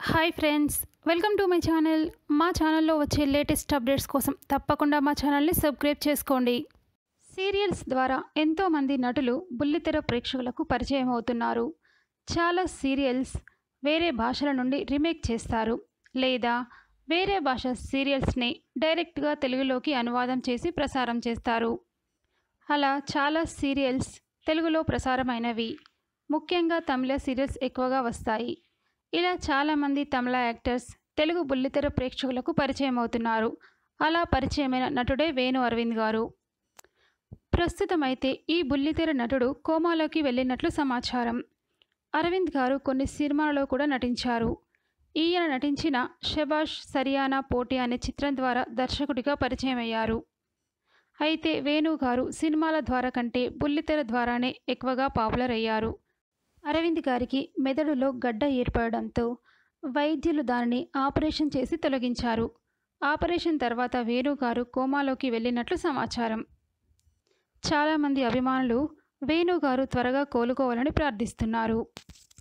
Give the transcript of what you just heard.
hi friends welcome to my channel మా ఛానల్లో వచ్చే లేటెస్ట్ అప్డేట్స్ కోసం తప్పకుండా మా ఛానల్ని సబ్స్క్రైబ్ చేసుకోండి సీరియల్స్ ద్వారా ఎంతోమంది నటులు బుల్లితెర ప్రేక్షకులకు పరిచయం అవుతున్నారు చాలా సీరియల్స్ వేరే భాషల నుండి రీమేక్ చేస్తారు లేదా వేరే భాష సీరియల్స్ని డైరెక్ట్గా తెలుగులోకి అనువాదం చేసి ప్రసారం చేస్తారు అలా చాలా సీరియల్స్ తెలుగులో ప్రసారమైనవి ముఖ్యంగా తమిళ సీరియల్స్ ఎక్కువగా వస్తాయి ఇలా చాలామంది తమిళ యాక్టర్స్ తెలుగు బుల్లితెర ప్రేక్షకులకు పరిచయం అవుతున్నారు అలా పరిచయమైన నటుడే వేణు అరవింద్ గారు ప్రస్తుతం అయితే ఈ బుల్లితెర నటుడు కోమాలోకి వెళ్ళినట్లు సమాచారం అరవింద్ గారు కొన్ని సినిమాలలో కూడా నటించారు ఈయన నటించిన షబాష్ సరియానా పోటీ అనే చిత్రం ద్వారా దర్శకుడిగా పరిచయం అయ్యారు అయితే వేణు గారు సినిమాల ద్వారా కంటే బుల్లితెర ద్వారానే ఎక్కువగా పాపులర్ అయ్యారు అరవింద్ గారికి మెదడులో గడ్డ ఏర్పడడంతో వైద్యులు దానిని ఆపరేషన్ చేసి తొలగించారు ఆపరేషన్ తర్వాత వేణు గారు కోమాలోకి వెళ్ళినట్లు సమాచారం చాలామంది అభిమానులు వేణు గారు త్వరగా కోలుకోవాలని ప్రార్థిస్తున్నారు